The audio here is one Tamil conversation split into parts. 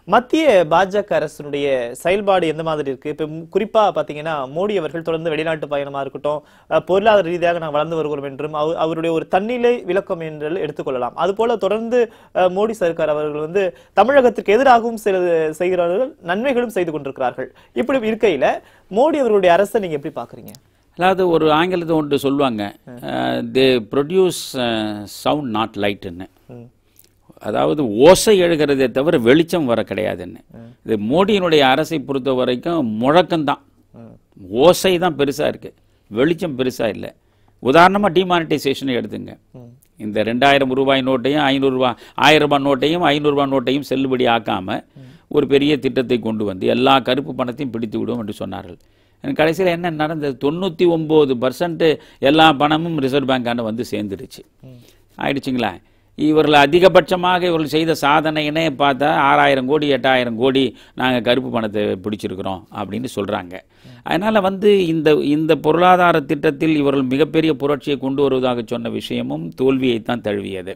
மத்திய பாஜக அரசினுடைய செயல்பாடு எந்த மாதிரி இருக்கு இப்ப மு- குறிப்பா பாத்தீங்கன்னா மோடி அவர்கள் தொடர்ந்து வெளிநாட்டு பயணமா இருக்கட்டும் அஹ், பொருளாதார ரீதியாக நாம் வளர்ந்து வருகிறோம் என்றும் அவ- அவருடைய ஒரு தன்னிலை விளக்கம் என்று எடுத்துக்கொள்ளலாம் அது போல தொடர்ந்து அஹ், மோடி சர்க்கார் அவர்கள் வந்து தமிழகத்திற்கு எதிராகவும் சில செய்கிறார்கள் நன்மைகளும் செய்து கொண்டிருக்கிறார்கள் இப்படி இருக்கையில மோடி அவர்களுடைய அரசை நீங்க எப்படி பாக்குறீங்க அதாவது ஒரு ஆங்கிலத்தை ஒன்று சொல்லுவாங்க தே ப்ரொடியூஸ் சவுண்ட் நாட் லைட்டுன்னு ம். அதாவது ஓசை எழுகிறதே தவிர வெளிச்சம் வர கிடையாதுன்னு இது மோடியினுடைய அரசை பொறுத்த வரைக்கும் முழக்கம்தான் ஓசை தான் பெருசா இருக்கு வெளிச்சம் பெருசா இல்லை உதாரணமா டிமானிட்டைசேஷன் எடுத்துங்க இந்த ரெண்டாயிரம் ரூபாய் நோட்டையும் ஐநூறு ரூபாய் ஆயிரம் ரூபாய் நோட்டையும் ஐநூறு ரூபாய் நோட்டையும் செல்லுபடி ஆக்காம ஒரு பெரிய திட்டத்தை கொண்டு வந்து எல்லா கருப்பு பணத்தையும் பிடித்து விடும் என்று சொன்னார்கள் கடைசியில் என்ன நடந்தது தொண்ணூற்றி ஒம்பது பர்சன்ட் எல்லா பணமும் ரிசர்வ் பேங்கான வந்து சேர்ந்துடுச்சு ஆயிடுச்சுங்களா இவர்கள் அதிகபட்சமாக இவர்கள் செய்த சாதனைன்னே பார்த்தா ஆறாயிரம் கோடி எட்டாயிரம் கோடி நாங்கள் கருப்பு பணத்தை பிடிச்சிருக்கிறோம் அப்படின்னு சொல்கிறாங்க அதனால் வந்து இந்த இந்த பொருளாதார திட்டத்தில் இவர்கள் மிகப்பெரிய புரட்சியை கொண்டு வருவதாக சொன்ன விஷயமும் தோல்வியைத்தான் தழுவியது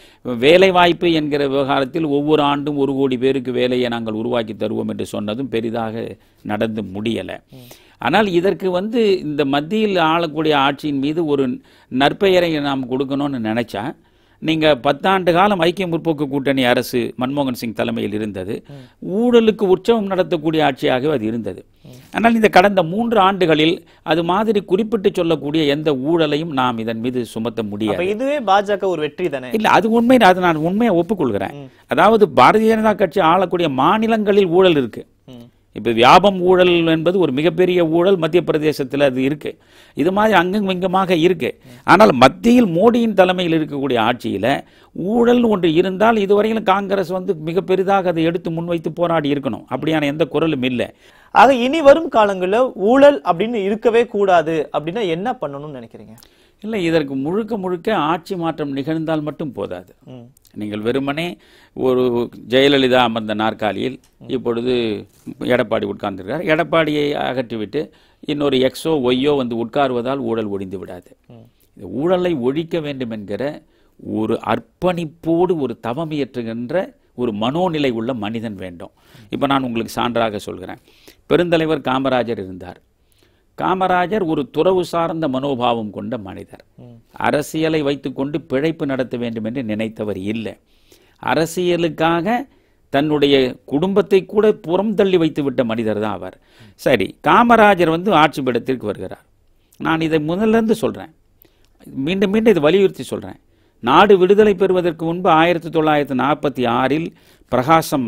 வேலை வாய்ப்பு என்கிற விவகாரத்தில் ஒவ்வொரு ஆண்டும் ஒரு கோடி பேருக்கு வேலையை நாங்கள் உருவாக்கி தருவோம் என்று சொன்னதும் பெரிதாக நடந்து முடியலை ஆனால் இதற்கு வந்து இந்த மத்தியில் ஆளக்கூடிய ஆட்சியின் மீது ஒரு நற்பெயரை நாம் கொடுக்கணும்னு நினைச்சா நீங்க பத்தாண்டு காலம் ஐக்கிய முற்போக்கு கூட்டணி அரசு மன்மோகன் சிங் தலைமையில் இருந்தது ஊழலுக்கு உற்சவம் நடத்தக்கூடிய ஆட்சியாக அது இருந்தது ஆனால் இந்த கடந்த மூன்று ஆண்டுகளில் அது மாதிரி குறிப்பிட்டு சொல்லக்கூடிய எந்த ஊழலையும் நாம் இதன் மீது சுமத்த முடியாது அப்ப இதுவே பாஜக ஒரு வெற்றி தானே இல்ல அது உண்மை அது நான் உண்மையை ஒப்புக்கொள்கிறேன் அதாவது பாரதிய ஜனதா கட்சி ஆளக்கூடிய மாநிலங்களில் ஊழல் இருக்கு ம். இப்ப வியாபம் ஊழல் என்பது ஒரு மிகப்பெரிய ஊழல் மத்திய பிரதேசத்தில் அது இருக்கு இது மாதிரி அங்கும் இங்குமாக இருக்கு ஆனால் மத்தியில் மோடியின் தலைமையில் இருக்கக்கூடிய ஆட்சியில ஊழல் ஒன்று இருந்தால் இதுவரையிலும் காங்கிரஸ் வந்து மிக பெரிதாக அதை எடுத்து முன்வைத்து போராடி இருக்கணும் அப்படியான எந்த குரலும் இல்லை ஆக இனி வரும் காலங்கள்ல ஊழல் அப்படின்னு இருக்கவே கூடாது அப்படின்னா என்ன பண்ணணும்னு நினைக்கிறீங்க இல்லை இதற்கு முழுக்க முழுக்க ஆட்சி மாற்றம் நிகழ்ந்தால் மட்டும் போதாது ம். நீங்கள் வெறுமனே ஒரு ஜெயலலிதா அமர்ந்த நாற்காலியில் இப்பொழுது எடப்பாடி உட்கார்ந்திருக்கார் எடப்பாடியை அகற்றிவிட்டு இன்னொரு எக்ஸோ ஒய்யோ வந்து உட்காருவதால் ஊழல் ஒழிந்து விடாது இந்த ஊழலை ஒழிக்க வேண்டும் என்கிற ஒரு அர்ப்பணிப்போடு ஒரு தவம் இயற்றுகின்ற ஒரு மனோநிலை உள்ள மனிதன் வேண்டும் இப்போ நான் உங்களுக்கு சான்றாக சொல்கிறேன் பெருந்தலைவர் காமராஜர் இருந்தார் காமராஜர் ஒரு துறவு சார்ந்த மனோபாவம் கொண்ட மனிதர் அரசியலை வைத்துக்கொண்டு பிழைப்பு நடத்த வேண்டும் என்று நினைத்தவர் இல்லை அரசியலுக்காக தன்னுடைய குடும்பத்தை கூட புறம் தள்ளி வைத்து விட்ட மனிதர் தான் அவர் சரி காமராஜர் வந்து ஆட்சி பீடத்திற்கு வருகிறார் நான் இதை முதல்ல இருந்து சொல்றேன் மீண்டும் மீண்டும் இதை வலியுறுத்தி சொல்றேன் நாடு விடுதலை பெறுவதற்கு முன்பு ஆயிரத்தி தொள்ளாயிரத்தி நாற்பத்தி ஆறில் பிரகாசம்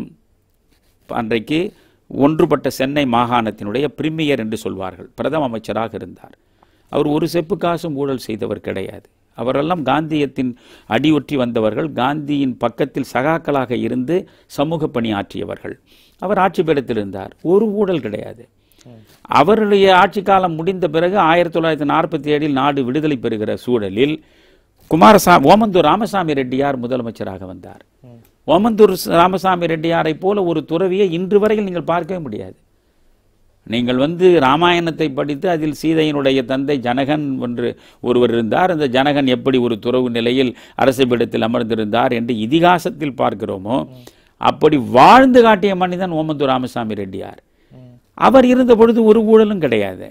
அன்றைக்கு ஒன்றுபட்ட சென்னை மாகாணத்தினுடைய பிரிமியர் என்று சொல்வார்கள் பிரதம அமைச்சராக இருந்தார் அவர் ஒரு செப்பு காசும் ஊழல் செய்தவர் கிடையாது அவரெல்லாம் காந்தியத்தின் அடியொற்றி வந்தவர்கள் காந்தியின் பக்கத்தில் சகாக்களாக இருந்து சமூக பணி ஆற்றியவர்கள் அவர் ஆட்சி பீடத்தில் இருந்தார் ஒரு ஊழல் கிடையாது அவருடைய ஆட்சி காலம் முடிந்த பிறகு ஆயிரத்தி தொள்ளாயிரத்தி நாற்பத்தி ஏழில் நாடு விடுதலை பெறுகிற சூழலில் குமாரசாமி ஓமந்தூர் ராமசாமி ரெட்டியார் முதலமைச்சராக வந்தார் ஓமந்தூர் ராமசாமி ரெட்டியாரை போல ஒரு துறவியை இன்று வரையில் நீங்கள் பார்க்கவே முடியாது நீங்கள் வந்து ராமாயணத்தை படித்து அதில் சீதையினுடைய தந்தை ஜனகன் என்று ஒருவர் இருந்தார் அந்த ஜனகன் எப்படி ஒரு துறவு நிலையில் அரசு பீடத்தில் அமர்ந்திருந்தார் என்று இதிகாசத்தில் பார்க்கிறோமோ அப்படி வாழ்ந்து காட்டிய மனிதன் ஓமந்தூர் ராமசாமி ரெட்டியார் அவர் இருந்த பொழுது ஒரு ஊழலும் கிடையாது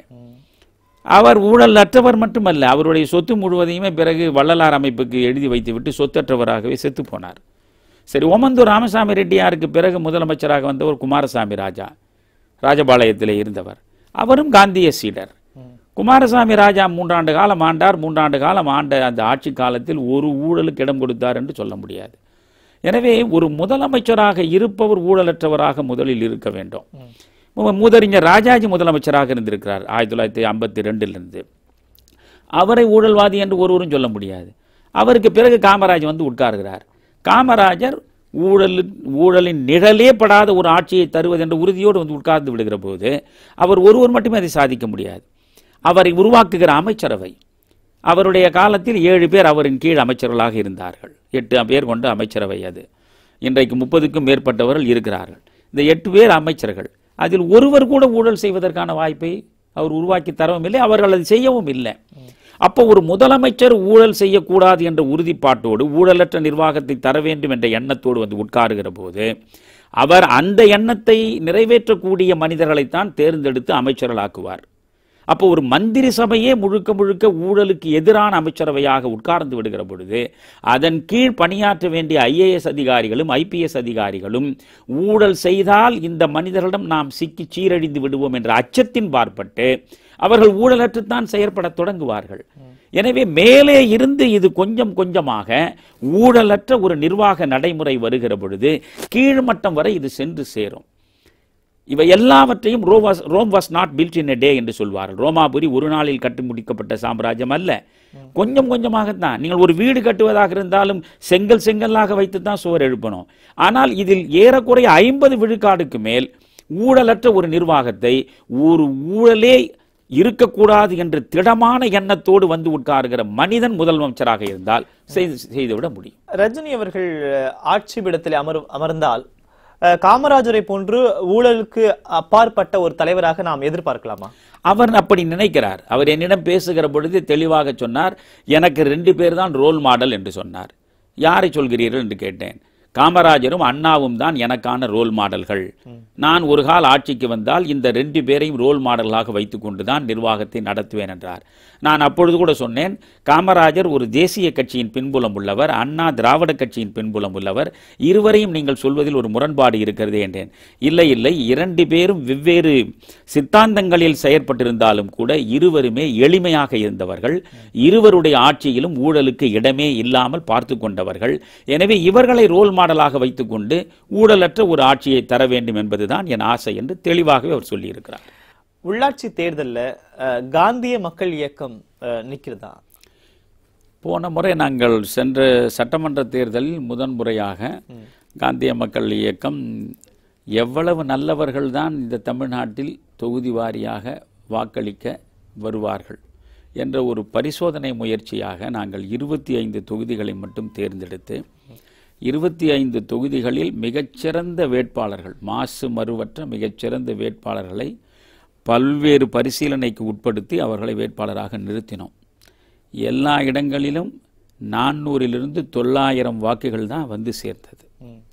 அவர் ஊழல் அற்றவர் மட்டுமல்ல அவருடைய சொத்து முழுவதையுமே பிறகு வள்ளலார் அமைப்புக்கு எழுதி வைத்துவிட்டு சொத்தற்றவராகவே செத்து போனார் சரி ஓமந்தூர் ராமசாமி ரெட்டியாருக்கு பிறகு முதலமைச்சராக வந்தவர் குமாரசாமி ராஜா ராஜபாளையத்திலே இருந்தவர் அவரும் காந்திய சீடர் குமாரசாமி ராஜா மூன்றாண்டு காலம் ஆண்டார் மூன்றாண்டு காலம் ஆண்ட அந்த ஆட்சி காலத்தில் ஒரு ஊழலுக்கு இடம் கொடுத்தார் என்று சொல்ல முடியாது எனவே ஒரு முதலமைச்சராக இருப்பவர் ஊழலற்றவராக முதலில் இருக்க வேண்டும் மு- மூதறிஞர் ராஜாஜி முதலமைச்சராக இருந்திருக்கிறார் ஆயிரத்தி தொள்ளாயிரத்தி ஐம்பத்தி ரெண்டிலிருந்து அவரை ஊழல்வாதி என்று ஒருவரும் சொல்ல முடியாது அவருக்கு பிறகு காமராஜ் வந்து உட்காருகிறார் காமராஜர் ஊழல் ஊழலின் நிழலே படாத ஒரு ஆட்சியை தருவது என்ற உறுதியோடு வந்து உட்கார்ந்து விடுகிற போது அவர் ஒருவர் மட்டுமே அதை சாதிக்க முடியாது அவரை உருவாக்குகிற அமைச்சரவை அவருடைய காலத்தில் ஏழு பேர் அவரின் கீழ் அமைச்சர்களாக இருந்தார்கள் எட்டு பேர் கொண்ட அமைச்சரவை அது இன்றைக்கு முப்பதுக்கும் மேற்பட்டவர்கள் இருக்கிறார்கள் இந்த எட்டு பேர் அமைச்சர்கள் அதில் ஒருவர் கூட ஊழல் செய்வதற்கான வாய்ப்பை அவர் உருவாக்கி தரவும் இல்லை அவர்கள் அதை செய்யவும் இல்லை அப்போ ஒரு முதலமைச்சர் ஊழல் செய்யக்கூடாது என்ற உறுதிப்பாட்டோடு ஊழலற்ற நிர்வாகத்தை தர வேண்டும் என்ற எண்ணத்தோடு வந்து உட்காருகிற போது அவர் அந்த எண்ணத்தை நிறைவேற்றக்கூடிய மனிதர்களைத்தான் தேர்ந்தெடுத்து அமைச்சர்களாக்குவார் அப்போ ஒரு மந்திரி சபையே முழுக்க முழுக்க ஊழலுக்கு எதிரான அமைச்சரவையாக உட்கார்ந்து விடுகிற பொழுது அதன் கீழ் பணியாற்ற வேண்டிய ஐஏஎஸ் அதிகாரிகளும் ஐபிஎஸ் அதிகாரிகளும் ஊழல் செய்தால் இந்த மனிதர்களிடம் நாம் சிக்கி சீரழிந்து விடுவோம் என்ற அச்சத்தின் பார்ப்பட்டு அவர்கள் ஊழலற்றுத்தான் செயற்பட தொடங்குவார்கள் எனவே மேலே இருந்து இது கொஞ்சம் கொஞ்சமாக ஊழலற்ற ஒரு நிர்வாக நடைமுறை வருகிற பொழுது கீழ்மட்டம் வரை இது சென்று சேரும் இவை எல்லாவற்றையும் ரோவாஸ் Rome was not built in a day என்று சொல்வார்கள் ரோமாபுரி ஒரு நாளில் கட்டி முடிக்கப்பட்ட சாம்ராஜ்யம் அல்ல கொஞ்சம் கொஞ்சமாகத்தான் நீங்கள் ஒரு வீடு கட்டுவதாக இருந்தாலும் செங்கல் செங்கல்லாக வைத்து தான் சுவர் எழுப்பணும் ஆனால் இதில் ஏறக்குறைய ஐம்பது விழுக்காடுக்கு மேல் ஊழலற்ற ஒரு நிர்வாகத்தை ஒரு ஊழலே இருக்கக்கூடாது என்று திடமான எண்ணத்தோடு வந்து உட்காருகிற மனிதன் முதலமைச்சராக இருந்தால் செய்து செய்துவிட முடியும் ரஜினி அவர்கள் ஆட்சி பீடத்தில் அமர் அமர்ந்தால் அஹ், காமராஜரை போன்று ஊழலுக்கு அப்பாற்பட்ட ஒரு தலைவராக நாம் எதிர்பார்க்கலாமா அவர் அப்படி நினைக்கிறார் அவர் என்னிடம் பேசுகிற பொழுது தெளிவாக சொன்னார் எனக்கு ரெண்டு பேர் தான் ரோல் மாடல் என்று சொன்னார் யாரை சொல்கிறீர்கள் என்று கேட்டேன் காமராஜரும் அண்ணாவும் தான் எனக்கான ரோல் மாடல்கள் நான் ஒரு கால் ஆட்சிக்கு வந்தால் இந்த ரெண்டு பேரையும் ரோல் மாடலாக வைத்துக்கொண்டு தான் நிர்வாகத்தை நடத்துவேன் என்றார் நான் அப்பொழுது கூட சொன்னேன் காமராஜர் ஒரு தேசிய கட்சியின் பின்புலம் உள்ளவர் அண்ணா திராவிட கட்சியின் பின்புலம் உள்ளவர் இருவரையும் நீங்கள் சொல்வதில் ஒரு முரண்பாடு இருக்கிறது என்றேன் இல்லை இல்லை இரண்டு பேரும் வெவ்வேறு சித்தாந்தங்களில் செயற்பட்டிருந்தாலும் கூட இருவருமே எளிமையாக இருந்தவர்கள் இருவருடைய ஆட்சியிலும் ஊழலுக்கு இடமே இல்லாமல் பார்த்து கொண்டவர்கள் எனவே இவர்களை ரோல் மாடலாக வைத்துக்கொண்டு ஊழலற்ற ஒரு ஆட்சியை தர வேண்டும் என்பதுதான் என் ஆசை என்று தெளிவாகவே அவர் சொல்லியிருக்கிறார் உள்ளாட்சி தேர்தல்ல அஹ், காந்திய மக்கள் இயக்கம் அஹ், நிக்கிறதா போன முறை நாங்கள் சென்ற சட்டமன்ற தேர்தலில் முதன் முறையாக காந்திய மக்கள் இயக்கம் எவ்வளவு நல்லவர்கள் தான் இந்த தமிழ்நாட்டில் தொகுதி வாரியாக வாக்களிக்க வருவார்கள் என்ற ஒரு பரிசோதனை முயற்சியாக நாங்கள் இருபத்தி ஐந்து தொகுதிகளை மட்டும் தேர்ந்தெடுத்து இருபத்தி ஐந்து தொகுதிகளில் மிகச்சிறந்த வேட்பாளர்கள் மாசு மறுவற்ற மிகச்சிறந்த வேட்பாளர்களை பல்வேறு பரிசீலனைக்கு உட்படுத்தி அவர்களை வேட்பாளராக நிறுத்தினோம் எல்லா இடங்களிலும் நானூறிலிருந்து தொள்ளாயிரம் வாக்குகள் தான் வந்து சேர்ந்தது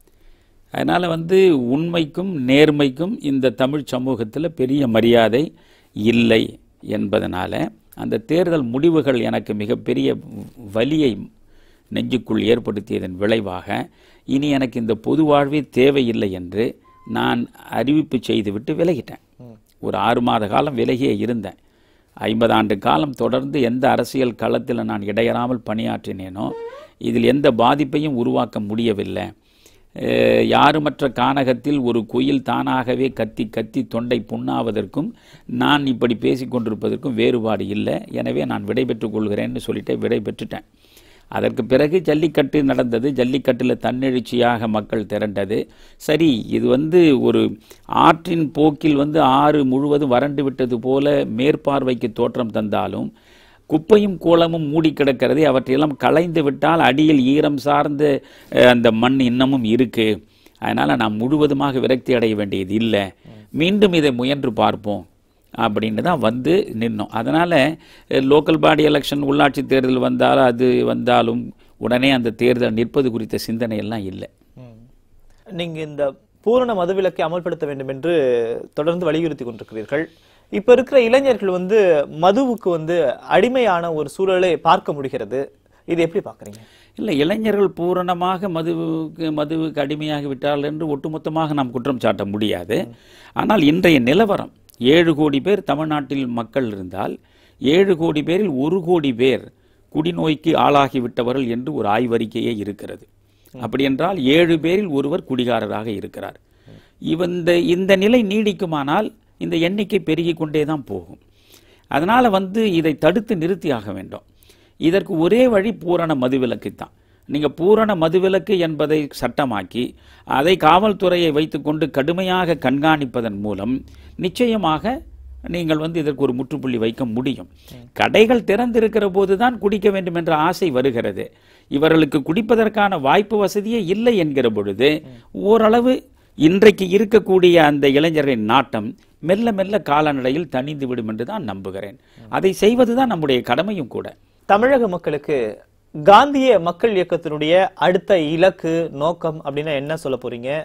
அதனால் வந்து உண்மைக்கும் நேர்மைக்கும் இந்த தமிழ் சமூகத்தில் பெரிய மரியாதை இல்லை என்பதனால அந்த தேர்தல் முடிவுகள் எனக்கு மிகப்பெரிய வலியை நெஞ்சுக்குள் ஏற்படுத்தியதன் விளைவாக இனி எனக்கு இந்த பொது வாழ்வே தேவையில்லை என்று நான் அறிவிப்பு செய்துவிட்டு விலகிட்டேன் ஒரு ஆறு மாத காலம் விலகியே இருந்தேன் ஐம்பது ஆண்டு காலம் தொடர்ந்து எந்த அரசியல் களத்தில் நான் இடையறாமல் பணியாற்றினேனோ இதில் எந்த பாதிப்பையும் உருவாக்க முடியவில்லை அஹ், யாருமற்ற கானகத்தில் ஒரு குயில் தானாகவே கத்தி கத்தி தொண்டை புண்ணாவதற்கும் நான் இப்படி பேசிக் கொண்டிருப்பதற்கும் வேறுபாடு இல்லை எனவே நான் விடை பெற்றுக் கொள்கிறேன்னு சொல்லிட்டு விடை பெற்றுட்டேன் அதற்கு பிறகு ஜல்லிக்கட்டு நடந்தது ஜல்லிக்கட்டில் தன்னெழுச்சியாக மக்கள் திரண்டது சரி இது வந்து ஒரு ஆற்றின் போக்கில் வந்து ஆறு முழுவதும் வறண்டு விட்டது போல மேற்பார்வைக்கு தோற்றம் தந்தாலும் குப்பையும் கோலமும் மூடி கிடக்கிறதை அவற்றையெல்லாம் களைந்து விட்டால் அடியில் ஈரம் சார்ந்த அஹ், அந்த மண் இன்னமும் இருக்கு அதனால நாம் முழுவதுமாக விரக்தி அடைய வேண்டியது இல்லை மீண்டும் இதை முயன்று பார்ப்போம் அப்படின்னு தான் வந்து நின்னோம் அதனால் லோக்கல் பாடி எலெக்ஷன் உள்ளாட்சி தேர்தல் வந்தாலும் அது வந்தாலும் உடனே அந்த தேர்தல் நிற்பது குறித்த சிந்தனை எல்லாம் இல்லை நீங்க இந்த பூரண மதுவிலக்கை அமல்படுத்த வேண்டும் என்று தொடர்ந்து வலியுறுத்தி கொண்டிருக்கிறீர்கள் இப்ப இருக்கிற இளைஞர்கள் வந்து மதுவுக்கு வந்து அடிமையான ஒரு சூழலை பார்க்க முடிகிறது இது எப்படி பாக்குறீங்க இல்லை இளைஞர்கள் பூரணமாக மதுவுக்கு மதுவுக்கு அடிமையாகி விட்டார்கள் என்று ஒட்டுமொத்தமாக நாம் குற்றம் சாட்ட முடியாது ஆனால் இன்றைய நிலவரம் ஏழு கோடி பேர் தமிழ்நாட்டில் மக்கள் இருந்தால் ஏழு கோடி பேரில் ஒரு கோடி பேர் குடிநோய்க்கு ஆளாகிவிட்டவர்கள் என்று ஒரு ஆய்வறிக்கையே இருக்கிறது அப்படி என்றால் ஏழு பேரில் ஒருவர் குடிகாரராக இருக்கிறார் இந்த இந்த நிலை நீடிக்குமானால் இந்த எண்ணிக்கை பெருகிக் கொண்டே தான் போகும் அதனால வந்து இதை தடுத்து நிறுத்தியாக வேண்டும் இதற்கு ஒரே வழி பூரண மதுவிலக்கு தான் நீங்க பூரண மதுவிலக்கு என்பதை சட்டமாக்கி அதை காவல்துறையை வைத்துக்கொண்டு கடுமையாக கண்காணிப்பதன் மூலம் நிச்சயமாக நீங்கள் வந்து இதற்கு ஒரு முற்றுப்புள்ளி வைக்க முடியும் கடைகள் திறந்திருக்கிற போதுதான் குடிக்க வேண்டும் என்ற ஆசை வருகிறது இவர்களுக்கு குடிப்பதற்கான வாய்ப்பு வசதியே இல்லை என்கிற பொழுது ஓரளவு இன்றைக்கு இருக்கக்கூடிய அந்த இளைஞரின் நாட்டம் மெல்ல மெல்ல காலநடையில் தணிந்து விடும் என்று தான் நம்புகிறேன் அதை செய்வதுதான் நம்முடைய கடமையும் கூட தமிழக மக்களுக்கு காந்திய மக்கள் இயக்கத்தினுடைய அடுத்த இலக்கு நோக்கம் அப்படின்னா என்ன சொல்ல போறீங்க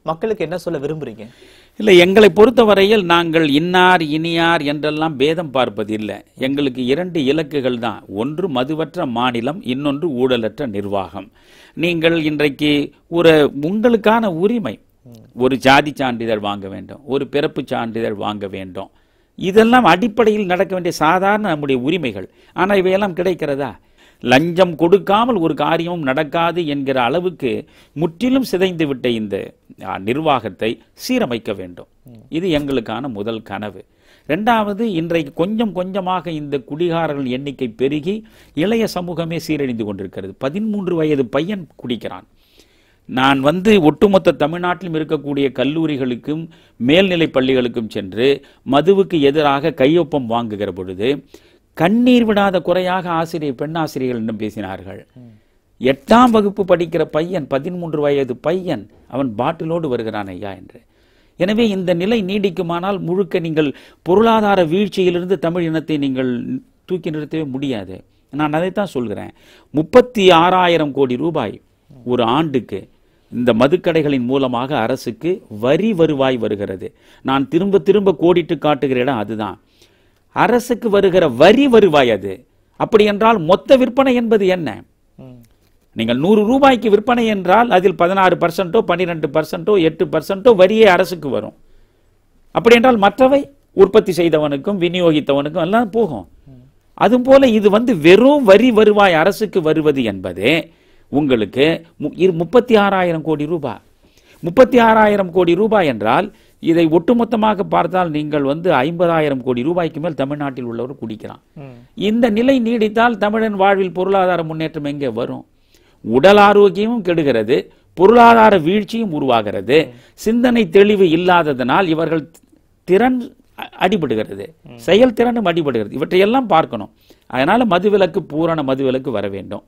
மக்களுக்கு என்ன சொல்ல விரும்புறீங்க இல்லை எங்களை பொறுத்தவரையில் நாங்கள் இன்னார் இனியார் என்றெல்லாம் பேதம் பார்ப்பது இல்லை எங்களுக்கு இரண்டு இலக்குகள் தான் ஒன்று மதுவற்ற மாநிலம் இன்னொன்று ஊழலற்ற நிர்வாகம் நீங்கள் இன்றைக்கு ஒரு உங்களுக்கான உரிமை ஒரு ஜாதி சான்றிதழ் வாங்க வேண்டும் ஒரு பிறப்பு சான்றிதழ் வாங்க வேண்டும் இதெல்லாம் அடிப்படையில் நடக்க வேண்டிய சாதாரண நம்முடைய உரிமைகள் ஆனால் இவையெல்லாம் கிடைக்கிறதா லஞ்சம் கொடுக்காமல் ஒரு காரியமும் நடக்காது என்கிற அளவுக்கு முற்றிலும் சிதைந்து விட்ட இந்த ஆ, நிர்வாகத்தை சீரமைக்க வேண்டும் இது எங்களுக்கான முதல் கனவு ரெண்டாவது இன்றைக்கு கொஞ்சம் கொஞ்சமாக இந்த குடிகாரர்கள் எண்ணிக்கை பெருகி இளைய சமூகமே சீரழிந்து கொண்டிருக்கிறது பதிமூன்று வயது பையன் குடிக்கிறான் நான் வந்து ஒட்டுமொத்த தமிழ்நாட்டிலும் இருக்கக்கூடிய கல்லூரிகளுக்கும் மேல்நிலை பள்ளிகளுக்கும் சென்று மதுவுக்கு எதிராக கையொப்பம் வாங்குகிற பொழுது கண்ணீர் விடாத குறையாக ஆசிரியர் பெண் ஆசிரியர்களிடம் பேசினார்கள் எட்டாம் வகுப்பு படிக்கிற பையன் பதிமூன்று வயது பையன் அவன் பாட்டிலோடு வருகிறான் ஐயா என்று எனவே இந்த நிலை நீடிக்குமானால் முழுக்க நீங்கள் பொருளாதார வீழ்ச்சியிலிருந்து தமிழ் இனத்தை நீங்கள் தூக்கி நிறுத்தவே முடியாது நான் அதைத்தான் சொல்கிறேன் முப்பத்தி ஆறாயிரம் கோடி ரூபாய் ஒரு ஆண்டுக்கு இந்த மதுக்கடைகளின் மூலமாக அரசுக்கு வரி வருவாய் வருகிறது நான் திரும்ப திரும்ப கோடிட்டு காட்டுகிற இடம் அதுதான் அரசுக்கு வருகிற வரி வருவாய் அது அப்படி என்றால் மொத்த விற்பனை என்பது என்ன ம். நீங்கள் நூறு ரூபாய்க்கு விற்பனை என்றால் அதில் பதினாறு பர்சன்ட்டோ பன்னிரெண்டு பர்சன்ட்டோ எட்டு பர்சன்ட்டோ வரியே அரசுக்கு வரும் அப்படி என்றால் மற்றவை உற்பத்தி செய்தவனுக்கும் விநியோகித்தவனுக்கும் எல்லாம் போகும் அதுபோல இது வந்து வெறும் வரி வருவாய் அரசுக்கு வருவது என்பது உங்களுக்கு மு- இரு- முப்பத்தி ஆறாயிரம் கோடி ரூபாய் முப்பத்தி ஆறாயிரம் கோடி ரூபாய் என்றால் இதை ஒட்டுமொத்தமாக பார்த்தால் நீங்கள் வந்து ஐம்பதாயிரம் கோடி ரூபாய்க்கு மேல் தமிழ்நாட்டில் உள்ளவர் குடிக்கிறான் ம். இந்த நிலை நீடித்தால் தமிழன் வாழ்வில் பொருளாதார முன்னேற்றம் எங்கே வரும் உடல் ஆரோக்கியமும் கெடுகிறது பொருளாதார வீழ்ச்சியும் உருவாகிறது சிந்தனை தெளிவு இல்லாததனால் இவர்கள் திறன் அ- அடிபடுகிறது செயல்திறனும் அடிபடுகிறது இவற்றையெல்லாம் பார்க்கணும் அதனால மதுவிலக்கு பூரண மதுவிலக்கு வர வேண்டும்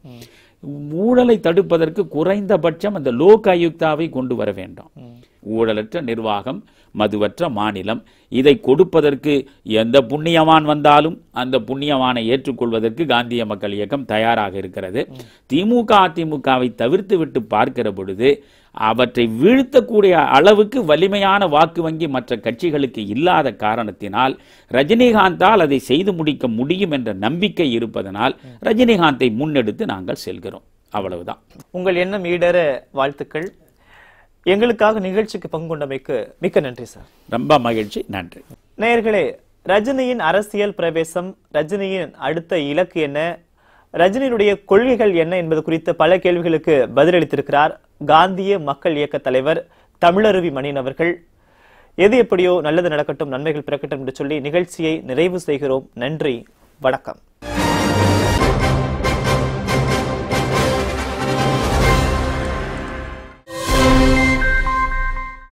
ஊழலை தடுப்பதற்கு குறைந்தபட்சம் அந்த லோக் ஆயுக்தாவை கொண்டு வர வேண்டும் ஊழலற்ற நிர்வாகம் மதுவற்ற மாநிலம் இதை கொடுப்பதற்கு எந்த புண்ணியவான் வந்தாலும் அந்த புண்ணியவானை ஏற்றுக்கொள்வதற்கு காந்திய மக்கள் இயக்கம் தயாராக இருக்கிறது திமுக அதிமுகவை தவிர்த்து விட்டு பார்க்கிற பொழுது அவற்றை வீழ்த்தக்கூடிய அளவுக்கு வலிமையான வாக்கு வங்கி மற்ற கட்சிகளுக்கு இல்லாத காரணத்தினால் ரஜினிகாந்தால் அதை செய்து முடிக்க முடியும் என்ற நம்பிக்கை இருப்பதனால் ரஜினிகாந்தை முன்னெடுத்து நாங்கள் செல்கிறோம் அவ்வளவுதான் உங்கள் எண்ணம் ஈடேற வாழ்த்துக்கள் எங்களுக்காக நிகழ்ச்சிக்கு பங்கு கொண்டமைக்கு மிக்க நன்றி சார் ரொம்ப மகிழ்ச்சி நன்றி நேயர்களே ரஜினியின் அரசியல் பிரவேசம் ரஜினியின் அடுத்த இலக்கு என்ன ரஜினியினுடைய கொள்கைகள் என்ன என்பது குறித்த பல கேள்விகளுக்கு பதிலளித்திருக்கிறார் காந்திய மக்கள் இயக்க தலைவர் தமிழருவி மணியன் அவர்கள் எது எப்படியோ நல்லது நடக்கட்டும் நன்மைகள் பிறக்கட்டும் என்று சொல்லி நிகழ்ச்சியை நிறைவு செய்கிறோம் நன்றி வணக்கம்